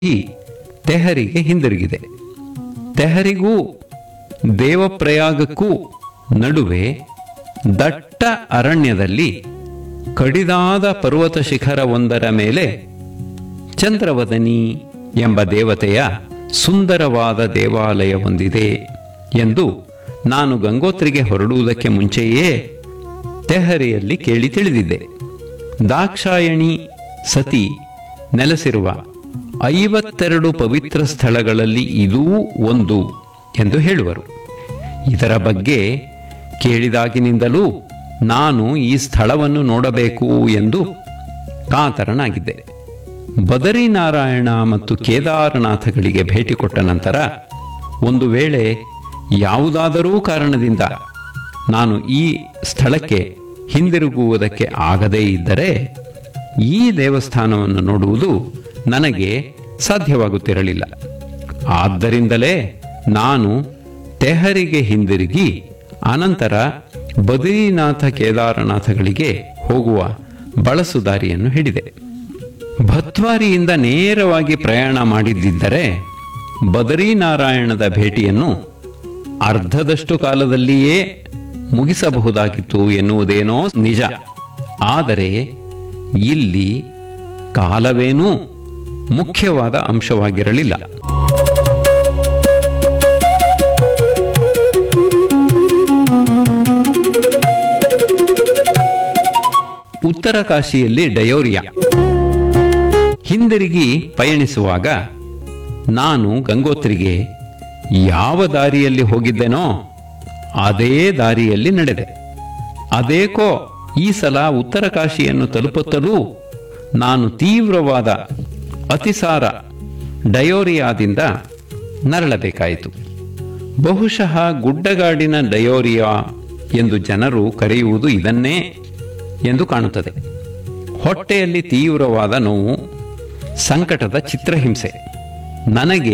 ಈ ತೆಹರಿಗೆ ಹಿಂದಿರುಗಿದೆ ತೆಹರಿಗೂ ದೇವಪ್ರಯಾಗಕ್ಕೂ ನಡುವೆ ದಟ್ಟ ಅರಣ್ಯದಲ್ಲಿ ಕಡಿದಾದ ಪರ್ವತ ಶಿಖರವೊಂದರ ಮೇಲೆ ಚಂದ್ರವದನಿ ಎಂಬ ದೇವತೆಯ ಸುಂದರವಾದ ದೇವಾಲಯ ಹೊಂದಿದೆ ಎಂದು ನಾನು ಗಂಗೋತ್ರಿಗೆ ಹೊರಡುವುದಕ್ಕೆ ಮುಂಚೆಯೇ ತೆಹರಿಯಲ್ಲಿ ಕೇಳಿ ತಿಳಿದಿದ್ದೆ ದಾಕ್ಷಾಯಣಿ ಸತಿ ನೆಲೆಸಿರುವ ಐವತ್ತೆರಡು ಪವಿತ್ರ ಸ್ಥಳಗಳಲ್ಲಿ ಇದೂ ಒಂದು ಎಂದು ಹೇಳುವರು ಇದರ ಬಗ್ಗೆ ಕೇಳಿದಾಗಿನಿಂದಲೂ ನಾನು ಈ ಸ್ಥಳವನ್ನು ನೋಡಬೇಕು ಎಂದು ಕಾತರನಾಗಿದ್ದೆ ಬದರಿನಾರಾಯಣ ಮತ್ತು ಕೇದಾರನಾಥಗಳಿಗೆ ಭೇಟಿ ಕೊಟ್ಟ ನಂತರ ಒಂದು ವೇಳೆ ಯಾವುದಾದರೂ ಕಾರಣದಿಂದ ನಾನು ಈ ಸ್ಥಳಕ್ಕೆ ಹಿಂದಿರುಗುವುದಕ್ಕೆ ಆಗದೇ ಇದ್ದರೆ ಈ ದೇವಸ್ಥಾನವನ್ನು ನೋಡುವುದು ನನಗೆ ಸಾಧ್ಯವಾಗುತ್ತಿರಲಿಲ್ಲ ಆದ್ದರಿಂದಲೇ ನಾನು ತೆಹರಿಗೆ ಹಿಂದಿರುಗಿ ಅನಂತರ ಬದ್ರಿನಾಥ ಕೇದಾರನಾಥಗಳಿಗೆ ಹೋಗುವ ಬಳಸು ದಾರಿಯನ್ನು ಹಿಡಿದೆ ಭತ್ವಾರಿಯಿಂದ ನೇರವಾಗಿ ಪ್ರಯಾಣ ಮಾಡಿದ್ದಿದ್ದರೆ ಬದರಿನಾರಾಯಣದ ಭೇಟಿಯನ್ನು ಅರ್ಧದಷ್ಟು ಕಾಲದಲ್ಲಿಯೇ ಮುಗಿಸಬಹುದಾಗಿತ್ತು ಎನ್ನುವುದೇನೋ ನಿಜ ಆದರೆ ಇಲ್ಲಿ ಕಾಲವೇನೂ ಮುಖ್ಯವಾದ ಅಂಶವಾಗಿರಲಿಲ್ಲ ಉತ್ತರ ಕಾಶಿಯಲ್ಲಿ ಡಯೋರಿಯಾ ಹಿಂದಿರುಗಿ ಪಯಣಿಸುವಾಗ ನಾನು ಗಂಗೋತ್ರಿಗೆ ಯಾವ ದಾರಿಯಲ್ಲಿ ಹೋಗಿದ್ದೆನೋ ಅದೇ ದಾರಿಯಲ್ಲಿ ನಡೆದೆ ಅದೇಕೋ ಈ ಸಲ ಉತ್ತರ ಕಾಶಿಯನ್ನು ತಲುಪುತ್ತಲೂ ನಾನು ತೀವ್ರವಾದ ಅತಿಸಾರ ಡಯೋರಿಯಾದಿಂದ ನರಳಬೇಕಾಯಿತು ಬಹುಶಃ ಗುಡ್ಡಗಾಡಿನ ಡಯೋರಿಯಾ ಎಂದು ಜನರು ಕರೆಯುವುದು ಇದನ್ನೇ ಎಂದು ಕಾಣುತ್ತದೆ ಹೊಟ್ಟೆಯಲ್ಲಿ ತೀವ್ರವಾದ ನೋವು ಸಂಕಟದ ಚಿತ್ರಹಿಂಸೆ ನನಗೆ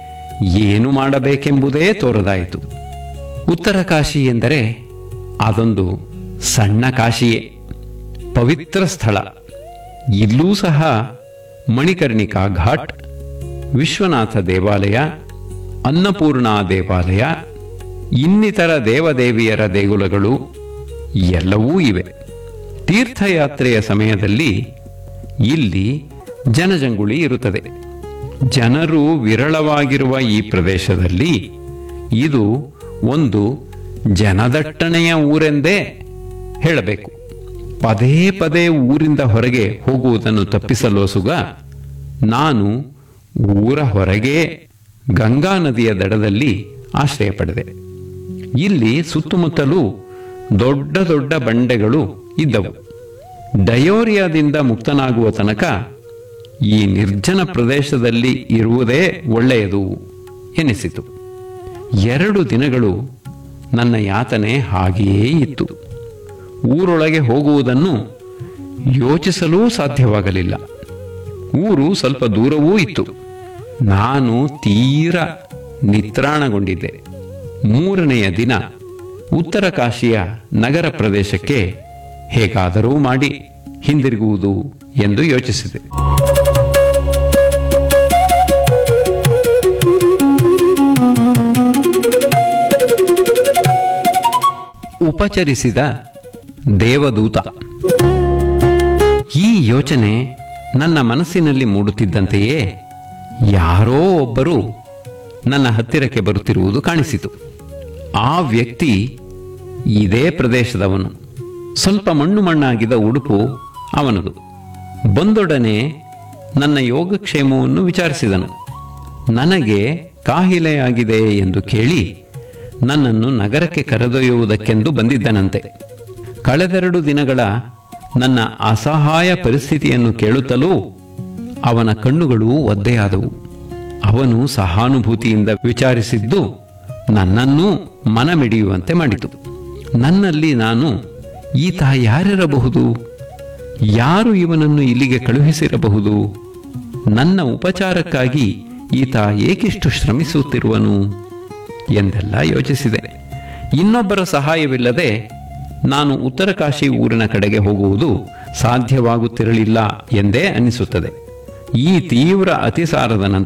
ಏನು ಮಾಡಬೇಕೆಂಬುದೇ ತೋರದಾಯಿತು ಉತ್ತರ ಕಾಶಿ ಎಂದರೆ ಅದೊಂದು ಸಣ್ಣ ಕಾಶಿಯೇ ಪವಿತ್ರ ಸ್ಥಳ ಇಲ್ಲೂ ಸಹ ಮಣಿಕರ್ಣಿಕಾ ಘಾಟ್ ವಿಶ್ವನಾಥ ದೇವಾಲಯ ಅನ್ನಪೂರ್ಣಾ ದೇವಾಲಯ ಇನ್ನಿತರ ದೇವದೇವಿಯರ ದೇಗುಲಗಳು ಎಲ್ಲವೂ ಇವೆ ತೀರ್ಥಯಾತ್ರೆಯ ಸಮಯದಲ್ಲಿ ಇಲ್ಲಿ ಜನಜಂಗುಳಿ ಇರುತ್ತದೆ ಜನರು ವಿರಳವಾಗಿರುವ ಈ ಪ್ರದೇಶದಲ್ಲಿ ಇದು ಒಂದು ಜನದಟ್ಟಣೆಯ ಊರೆಂದೇ ಹೇಳಬೇಕು ಪದೇ ಪದೇ ಊರಿಂದ ಹೊರಗೆ ಹೋಗುವುದನ್ನು ತಪ್ಪಿಸಲೋಸುಗ ನಾನು ಊರ ಹೊರಗೆ ಗಂಗಾ ನದಿಯ ದಡದಲ್ಲಿ ಆಶ್ರಯ ಪಡೆದೆ ಇಲ್ಲಿ ಸುತ್ತಮುತ್ತಲೂ ದೊಡ್ಡ ದೊಡ್ಡ ಬಂಡೆಗಳು ಇದ್ದವು ಡಯೋರಿಯಾದಿಂದ ಮುಕ್ತನಾಗುವ ತನಕ ಈ ನಿರ್ಜನ ಪ್ರದೇಶದಲ್ಲಿ ಇರುವುದೇ ಒಳ್ಳೆಯದು ಎನಿಸಿತು ಎರಡು ದಿನಗಳು ನನ್ನ ಯಾತನೆ ಹಾಗೆಯೇ ಇತ್ತು ಊರೊಳಗೆ ಹೋಗುವುದನ್ನು ಯೋಚಿಸಲೂ ಸಾಧ್ಯವಾಗಲಿಲ್ಲ ಊರು ಸ್ವಲ್ಪ ದೂರವೂ ಇತ್ತು ನಾನು ತೀರ ನಿತ್ರಾಣಗೊಂಡಿದ್ದೆ ಮೂರನೆಯ ದಿನ ಉತ್ತರ ಕಾಶಿಯ ನಗರ ಪ್ರದೇಶಕ್ಕೆ ಹೇಗಾದರೂ ಮಾಡಿ ಹಿಂದಿರುಗುವುದು ಎಂದು ಯೋಚಿಸಿದೆ ಉಪಚರಿಸಿದ ದೇವದೂತ ಈ ಯೋಚನೆ ನನ್ನ ಮನಸ್ಸಿನಲ್ಲಿ ಮೂಡುತ್ತಿದ್ದಂತೆಯೇ ಯಾರೋ ಒಬ್ಬರು ನನ್ನ ಹತ್ತಿರಕ್ಕೆ ಬರುತ್ತಿರುವುದು ಕಾಣಿಸಿತು ಆ ವ್ಯಕ್ತಿ ಇದೇ ಪ್ರದೇಶದವನು ಸ್ವಲ್ಪ ಮಣ್ಣು ಮಣ್ಣಾಗಿದ್ದ ಉಡುಪು ಅವನದು ಬಂದೊಡನೆ ನನ್ನ ಯೋಗಕ್ಷೇಮವನ್ನು ವಿಚಾರಿಸಿದನು ನನಗೆ ಕಾಹಿಲೆಯಾಗಿದೆ ಎಂದು ಕೇಳಿ ನನ್ನನ್ನು ನಗರಕ್ಕೆ ಕರೆದೊಯ್ಯುವುದಕ್ಕೆಂದು ಬಂದಿದ್ದನಂತೆ ಕಳೆದೆರಡು ದಿನಗಳ ನನ್ನ ಅಸಹಾಯ ಪರಿಸ್ಥಿತಿಯನ್ನು ಕೇಳುತ್ತಲೂ ಅವನ ಕಣ್ಣುಗಳು ಒದ್ದೆಯಾದವು ಅವನು ಸಹಾನುಭೂತಿಯಿಂದ ವಿಚಾರಿಸಿದ್ದು ನನ್ನನ್ನೂ ಮನಮಿಡಿಯುವಂತೆ ಮಾಡಿತು ನನ್ನಲ್ಲಿ ನಾನು ಈತ ಯಾರಿರಬಹುದು ಯಾರು ಇವನನ್ನು ಇಲ್ಲಿಗೆ ಕಳುಹಿಸಿರಬಹುದು ನನ್ನ ಉಪಚಾರಕ್ಕಾಗಿ ಈತ ಏಕಿಷ್ಟು ಶ್ರಮಿಸುತ್ತಿರುವನು ಎಂದೆಲ್ಲ ಯೋಚಿಸಿದೆ ಇನ್ನೊಬ್ಬರ ಸಹಾಯವಿಲ್ಲದೆ ನಾನು ಉತ್ತರ ಕಾಶಿ ಊರಿನ ಕಡೆಗೆ ಹೋಗುವುದು ಸಾಧ್ಯವಾಗುತ್ತಿರಲಿಲ್ಲ ಎಂದೇ ಅನಿಸುತ್ತದೆ ಈ ತೀವ್ರ ಅತಿಸಾರದ ನಂತರ